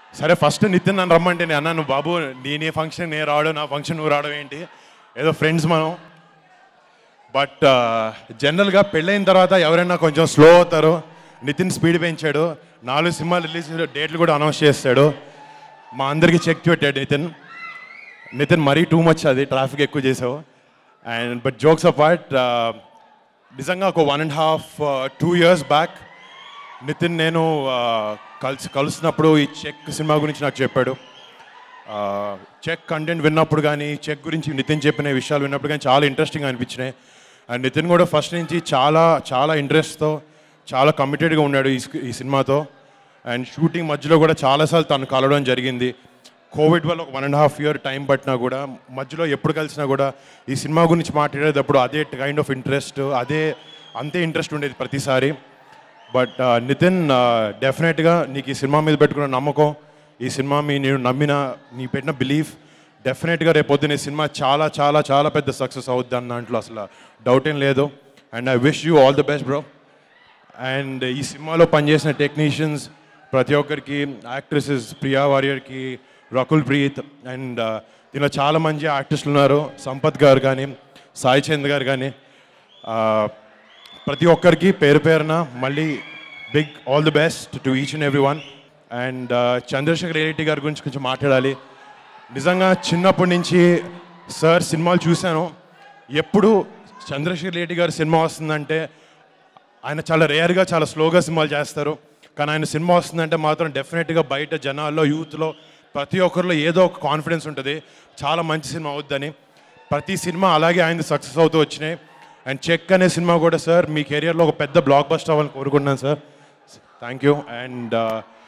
సరే ఫస్ట్ నితిన్ నన్ను రమ్మంటే నేను అన్నాను బాబు నీ నీ ఫంక్షన్ నేను రావడం నా ఫంక్షన్ నువ్వు రావడం ఏంటి ఏదో ఫ్రెండ్స్ మనం బట్ జనరల్గా పెళ్ళైన తర్వాత ఎవరైనా కొంచెం స్లో అవుతారు నితిన్ స్పీడ్ పెంచాడు నాలుగు సినిమాలు రిలీజ్ డేట్లు కూడా అనౌన్స్ చేస్తాడు మా అందరికీ చెక్ పెట్టాడు నితిన్ నితిన్ మరీ టూ మచ్ అది ట్రాఫిక్ ఎక్కువ చేసావు అండ్ బట్ జోక్స్ అపార్ట్ నిజంగా ఒక one and half two years back Nitin నేను uh, కలిసి కలుస్తున్నప్పుడు ఈ చెక్ సినిమా గురించి నాకు చెప్పాడు చెక్ కంటెంట్ విన్నప్పుడు కానీ చెక్ గురించి నితిన్ చెప్పిన విషయాలు విన్నప్పుడు కానీ చాలా ఇంట్రెస్టింగ్ అనిపించినాయి అండ్ నితిన్ కూడా ఫస్ట్ నుంచి చాలా చాలా ఇంట్రెస్ట్తో చాలా కమిటెడ్గా ఉన్నాడు ఈ సి- ఈ సినిమాతో అండ్ షూటింగ్ మధ్యలో కూడా చాలాసార్లు తను కలవడం జరిగింది కోవిడ్ వల్ల ఒక one and half year time పట్టినా కూడా మధ్యలో ఎప్పుడు కలిసినా కూడా ఈ సినిమా గురించి మాట్లాడేటప్పుడు అదే కైండ్ ఆఫ్ ఇంట్రెస్ట్ అదే అంతే ఇంట్రెస్ట్ ఉండేది ప్రతిసారి బట్ నితిన్ డెఫినెట్గా నీకు ఈ సినిమా మీద పెట్టుకున్న నమ్మకం ఈ సినిమా మీ నేను నమ్మిన నీ పెట్టిన బిలీఫ్ డెఫినెట్గా రేపొద్దున ఈ సినిమా చాలా చాలా చాలా పెద్ద సక్సెస్ అవుద్ది అన్న దాంట్లో అసలు డౌట్ ఏం లేదు and I wish you all the best bro and ఈ సినిమాలో పనిచేసిన టెక్నీషియన్స్ ప్రతి ఒక్కరికి యాక్ట్రెసెస్ ప్రియా వారియర్కి రకుల్ ప్రీత్ అండ్ దీనిలో చాలా మంచి ఆర్టిస్టులు ఉన్నారు సంపత్ గారు కానీ సాయి చంద్ గారు కానీ ప్రతి ఒక్కరికి పేరు పేరున మళ్ళీ big all the best to each and every one and Chandrashekar Reddy గారి గురించి కొంచెం మాట్లాడాలి నిజంగా చిన్నప్పటి నుంచి సార్ సినిమాలు చూశాను ఎప్పుడు చంద్రశేఖర్ రెడ్డి గారి సినిమా వస్తుందంటే ఆయన చాలా రేర్గా చాలా స్లోగా సినిమాలు చేస్తారు కానీ ఆయన సినిమా వస్తుందంటే మాత్రం డెఫినెట్గా బయట జనాల్లో యూత్లో ప్రతి ఒక్కరిలో ఏదో ఒక కాన్ఫిడెన్స్ ఉంటుంది చాలా మంచి సినిమా అవుద్దని ప్రతి సినిమా అలాగే ఆయన సక్సెస్ అవుతూ వచ్చినాయి అండ్ చెక్ అనే సినిమా కూడా సార్ మీ కెరియర్లో ఒక పెద్ద బ్లాక్ బస్టర్ అవ్వాలని కోరుకుంటున్నాను సార్ థ్యాంక్ యూ అండ్